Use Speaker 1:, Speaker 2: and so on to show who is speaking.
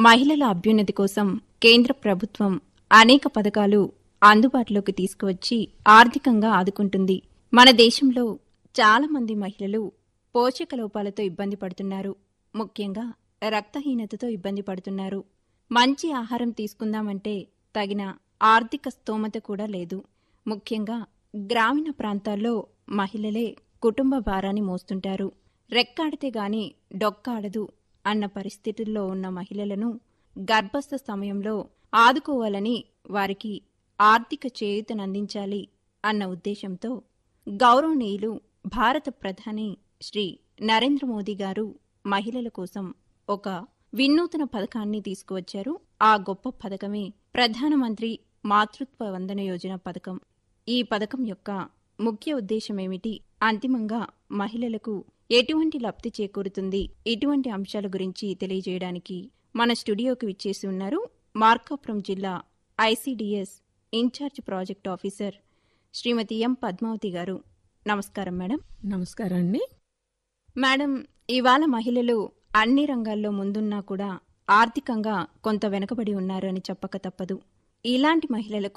Speaker 1: మహిళల అభ్యున్నతి కోసం కేంద్ర ప్రభుత్వం అనేక పథకాలు అందుబాటులోకి తీసుకువచ్చి ఆర్థికంగా ఆదుకుంటుంది మన దేశంలో చాలా మంది మహిళలు పోషక లోపాలతో ఇబ్బంది పడుతున్నారు ముఖ్యంగా రక్తహీనతతో ఇబ్బంది పడుతున్నారు మంచి ఆహారం తీసుకుందామంటే తగిన ఆర్థిక స్తోమత కూడా లేదు ముఖ్యంగా గ్రామీణ ప్రాంతాల్లో మహిళలే కుటుంబ భారాన్ని మోస్తుంటారు రెక్కాడితే గాని డొక్కాడదు అన్న పరిస్థితుల్లో ఉన్న మహిళలను గర్భస్థ సమయంలో ఆదుకోవాలని వారికి ఆర్థిక చేయూతనందించాలి అన్న ఉద్దేశంతో గౌరవనీయులు భారత ప్రధాని శ్రీ నరేంద్ర మోదీ గారు మహిళల కోసం ఒక వినూతన పథకాన్ని తీసుకువచ్చారు ఆ గొప్ప పథకమే ప్రధానమంత్రి మాతృత్వ వందన యోజన పథకం ఈ పథకం యొక్క ముఖ్య ఉద్దేశం ఏమిటి అంతిమంగా మహిళలకు ఎటువంటి లబ్ధి చేకూరుతుంది ఇటువంటి అంశాల గురించి తెలియజేయడానికి మన స్టూడియోకి విచ్చేసి ఉన్నారు మార్కాపురం జిల్లా ICDS in-charge project officer Shrimati M Padmavathi garu నమస్కారం మేడం
Speaker 2: నమస్కారం అండి
Speaker 1: మేడం ఇవాళ మహిళలు అన్ని రంగాల్లో ముందున్నా కూడా ఆర్థికంగా కొంత వెనుకబడి ఉన్నారు అని చెప్పక తప్పదు ఇలాంటి మహిళలకు